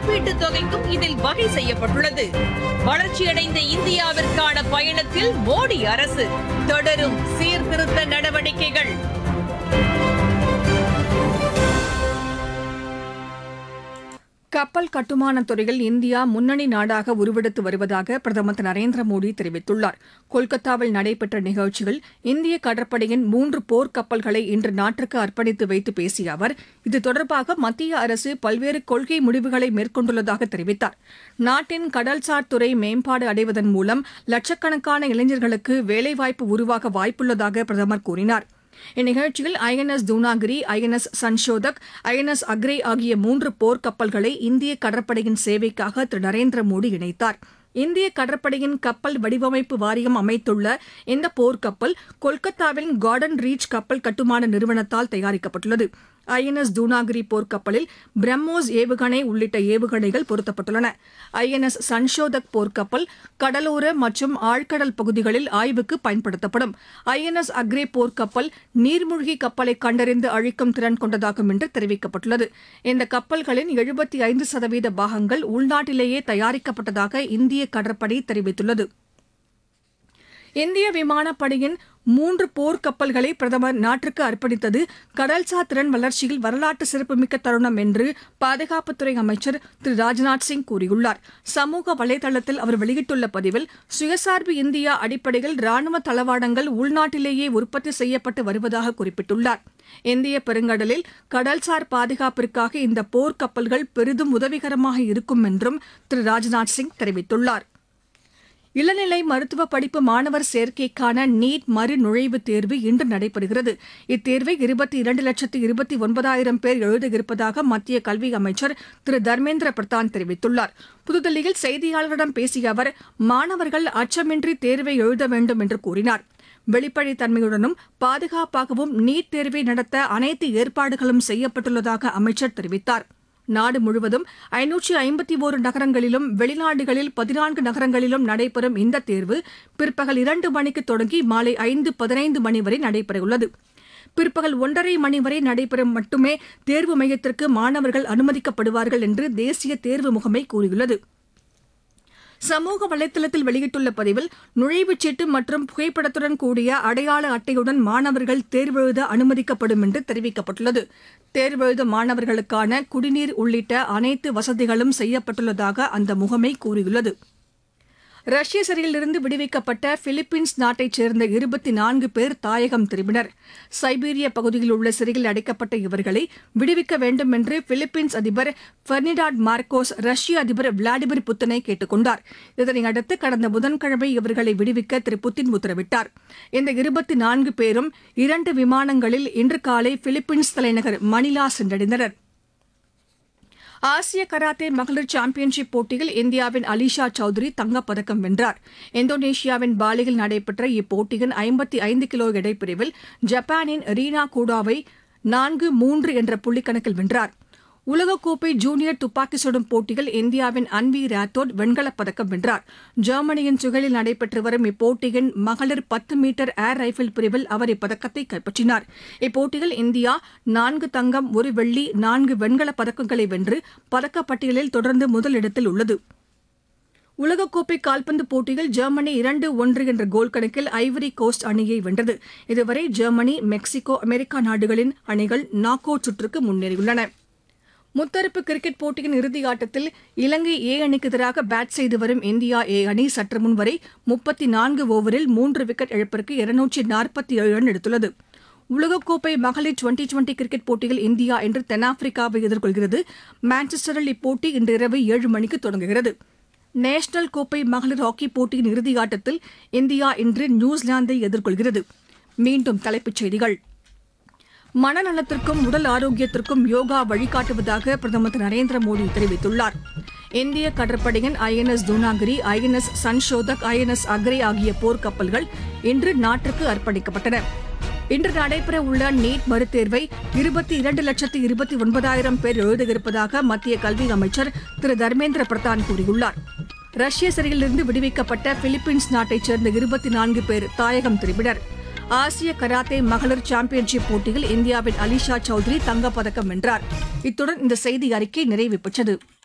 காப்பீட்டுத் தொகைக்கும் இதில் வகை செய்யப்பட்டுள்ளது வளர்ச்சியடைந்த இந்தியாவிற்கான பயணத்தில் மோடி அரசு தொடரும் சீர்திருத்த நடவடிக்கைகள் கப்பல் கட்டுமானத் துறையில் இந்தியா முன்னணி நாடாக உருவெடுத்து வருவதாக பிரதமர் திரு நரேந்திர மோடி தெரிவித்துள்ளார் கொல்கத்தாவில் நடைபெற்ற நிகழ்ச்சியில் இந்திய கடற்படையின் மூன்று போர் கப்பல்களை இன்று நாட்டிற்கு அர்ப்பணித்து வைத்து பேசிய அவர் இது தொடர்பாக மத்திய அரசு பல்வேறு கொள்கை முடிவுகளை மேற்கொண்டுள்ளதாக தெரிவித்தார் நாட்டின் கடல்சார் துறை மேம்பாடு அடைவதன் மூலம் லட்சக்கணக்கான இளைஞர்களுக்கு வேலைவாய்ப்பு உருவாக வாய்ப்புள்ளதாக பிரதமர் கூறினார் இந்நிகழ்ச்சியில் INS Dunagiri INS Sanshodhak INS Akray ஆகிய மூன்று போர் கப்பல்களை இந்திய கடற்படையின் சேவைக்காக திரு நரேந்திர மோடி இணைத்தார் இந்திய கடற்படையின் கப்பல் வடிவமைப்பு வாரியம் அமைத்துள்ள இந்த போர்க்கப்பல் கொல்கத்தாவின் கார்டன் ரீச் கப்பல் கட்டுமான நிறுவனத்தால் தயாரிக்கப்பட்டுள்ளது ஐஎன்எஸ் தூனாகிரி போர்க்கப்பலில் பிரம்மோஸ் ஏவுகணை உள்ளிட்ட ஏவுகணைகள் பொருத்தப்பட்டுள்ளன ஐஎன்எஸ் சன்ஷோதக் போர்க்கப்பல் கடலோர மற்றும் ஆழ்கடல் பகுதிகளில் ஆய்வுக்கு பயன்படுத்தப்படும் ஐஎன்எஸ் அக்ரே போர்க்கப்பல் நீர்மூழ்கி கப்பலை கண்டறிந்து அழிக்கும் திறன் கொண்டதாகும் என்று தெரிவிக்கப்பட்டுள்ளது இந்த கப்பல்களின் எழுபத்தி ஐந்து சதவீத பாகங்கள் உள்நாட்டிலேயே தயாரிக்கப்பட்டதாக இந்திய கடற்படை தெரிவித்துள்ளது இந்திய விமானப்படையின் மூன்று போர் கப்பல்களை பிரதமர் நாட்டிற்கு அர்ப்பணித்தது கடல்சார் திறன் வளர்ச்சியில் வரலாற்று சிறப்புமிக்க தருணம் என்று பாதுகாப்புத்துறை அமைச்சர் திரு ராஜ்நாத் சிங் கூறியுள்ளார் சமூக வலைதளத்தில் அவர் வெளியிட்டுள்ள பதிவில் சுயசார்பு இந்தியா அடிப்படையில் ராணுவ தளவாடங்கள் உள்நாட்டிலேயே உற்பத்தி செய்யப்பட்டு வருவதாக குறிப்பிட்டுள்ளார் இந்திய பெருங்கடலில் கடல்சார் பாதுகாப்பிற்காக இந்த போர் கப்பல்கள் பெரிதும் உதவிகரமாக இருக்கும் என்றும் திரு ராஜ்நாத் சிங் தெரிவித்துள்ளார் இளநிலை மருத்துவ படிப்பு மாணவர் சேர்க்கைக்கான நீட் மறு நுழைவுத் தேர்வு இன்று நடைபெறுகிறது இத்தேர்வை இருபத்தி இரண்டு லட்சத்து இருபத்தி ஒன்பதாயிரம் பேர் எழுத இருப்பதாக மத்திய கல்வி அமைச்சர் திரு தர்மேந்திர பிரதான் தெரிவித்துள்ளார் புதுதில்லியில் செய்தியாளர்களிடம் பேசிய அவர் மாணவர்கள் அச்சமின்றி தேர்வை எழுத வேண்டும் என்று கூறினார் வெளிப்படைத்தன்மையுடனும் பாதுகாப்பாகவும் நீட் தேர்வை நடத்த அனைத்து ஏற்பாடுகளும் செய்யப்பட்டுள்ளதாக அமைச்சர் தெரிவித்தார் நாடு முழுவதும் ஐநூற்றி ஐம்பத்தி ஒரு நகரங்களிலும் வெளிநாடுகளில் பதினான்கு நகரங்களிலும் நடைபெறும் இந்த தேர்வு பிற்பகல் இரண்டு மணிக்கு தொடங்கி மாலை ஐந்து பதினைந்து மணி வரை நடைபெறவுள்ளது பிற்பகல் ஒன்றரை மணி வரை நடைபெறும் மட்டுமே தேர்வு மையத்திற்கு மாணவர்கள் அனுமதிக்கப்படுவார்கள் என்று தேசிய தேர்வு முகமை கூறியுள்ளது சமூக வலைதளத்தில் வெளியிட்டுள்ள பதிவில் நுழைவுச் சீட்டு மற்றும் புகைப்படத்துடன் கூடிய அடையாள அட்டையுடன் மாணவர்கள் தேர்வெழுத அனுமதிக்கப்படும் என்று தெரிவிக்கப்பட்டுள்ளது தேர்வெழுத மாணவர்களுக்கான குடிநீர் உள்ளிட்ட அனைத்து வசதிகளும் செய்யப்பட்டுள்ளதாக அந்த முகமை கூறியுள்ளது ரஷ்ய சிறையிலிருந்து விடுவிக்கப்பட்ட பிலிப்பீன்ஸ் நாட்டைச் சேர்ந்த இருபத்தி நான்கு பேர் தாயகம் திரும்பினர் சைபீரிய பகுதியில் உள்ள சிறையில் அடைக்கப்பட்ட இவர்களை விடுவிக்க வேண்டும் என்று பிலிப்பீன்ஸ் அதிபர் பெர்னிடாட் மார்க்கோஸ் ரஷ்ய அதிபர் விளாடிமிர் புத்தினை கேட்டுக் கொண்டார் இதனையடுத்து கடந்த புதன்கிழமை இவர்களை விடுவிக்க திரு புத்தின் உத்தரவிட்டார் இந்த இருபத்தி நான்கு பேரும் இரண்டு விமானங்களில் இன்று காலை பிலிப்பீன்ஸ் தலைநகர் மணிலா சென்றடைந்தனர் ஆசிய கராத்தே மகளிர் சாம்பியன்ஷிப் போட்டியில் இந்தியாவின் அலிஷா சௌத்ரி தங்கப்பதக்கம் வென்றார் இந்தோனேஷியாவின் பாலியில் நடைபெற்ற இப்போட்டியின் ஐம்பத்தி ஐந்து கிலோ எடைப்பிரிவில் ஜப்பானின் ரீனா கூடாவை நான்கு மூன்று என்ற புள்ளிக்கணக்கில் வென்றார் உலகக்கோப்பை ஜூனியர் துப்பாக்கி சுடும் போட்டியில் இந்தியாவின் அன்வி ராத்தோட் வெண்கலப் பதக்கம் வென்றார் ஜெர்மனியின் சுகலில் நடைபெற்று வரும் இப்போட்டியின் மகளிர் பத்து மீட்டர் ஏர் ரைபிள் பிரிவில் அவர் இப்பதக்கத்தை கைப்பற்றினார் இப்போட்டியில் இந்தியா நான்கு தங்கம் ஒரு வெள்ளி நான்கு வெண்கலப் பதக்கங்களை வென்று பதக்கப்பட்டியலில் தொடர்ந்து முதலிடத்தில் உள்ளது உலகக்கோப்பை கால்பந்து போட்டியில் ஜெர்மனி இரண்டு ஒன்று என்ற கோல் கணக்கில் ஐவரி கோஸ்ட் அணியை வென்றது இதுவரை ஜெர்மனி மெக்சிகோ அமெரிக்கா நாடுகளின் அணிகள் நாக் அவுட் சுற்றுக்கு முன்னேறியுள்ளன முத்தரப்பு கிரிக்கெட் போட்டியின் இறுதி ஆட்டத்தில் இலங்கை ஏ அணிக்கு எதிராக பேட் செய்து வரும் இந்தியா ஏ அணி சற்று முன் வரை முப்பத்தி நான்கு ஓவரில் மூன்று விக்கெட் இழப்பிற்கு இருநூற்றி நாற்பத்தி ஏழு ரன் எடுத்துள்ளது உலகக்கோப்பை மகளிர் டுவெண்டி டுவெண்டி கிரிக்கெட் போட்டியில் இந்தியா இன்று தென்னாப்பிரிக்காவை எதிர்கொள்கிறது மான்செஸ்டரில் இப்போட்டி இன்று இரவு ஏழு மணிக்கு தொடங்குகிறது நேஷனல் கோப்பை மகளிர் ஹாக்கி போட்டியின் இறுதி ஆட்டத்தில் இந்தியா இன்று நியூசிலாந்தை எதிர்கொள்கிறது மீண்டும் தலைப்புச் செய்திகள் மனநலத்திற்கும் உடல் ஆரோக்கியத்திற்கும் யோகா வழிகாட்டுவதாக பிரதமர் திரு நரேந்திர மோடி தெரிவித்துள்ளார் இந்திய கடற்படையின் INS Dunagiri INS Sanshodhak INS Akray ஆகிய போர்க்கப்பல்கள் இன்று நாட்டிற்கு அர்ப்பணிக்கப்பட்டன இன்று நடைபெற உள்ள நீட் மறுதேர்வை இருபத்தி இரண்டு லட்சத்து இருபத்தி ஒன்பதாயிரம் பேர் எழுதியிருப்பதாக மத்திய கல்வி அமைச்சர் திரு தர்மேந்திர பிரதான் கூறியுள்ளார் ரஷ்ய சிறையிலிருந்து விடுவிக்கப்பட்ட பிலிப்பீன்ஸ் நாட்டைச் சேர்ந்த இருபத்தி நான்கு பேர் தாயகம் திரும்பினர் ஆசிய கராத்தே மகளிர் சாம்பியன்ஷிப் போட்டியில் இந்தியாவின் அலிஷா சௌத்ரி தங்கப்பதக்கம் வென்றார் இத்துடன் இந்த செய்தி அறிக்கை நிறைவு பெற்றது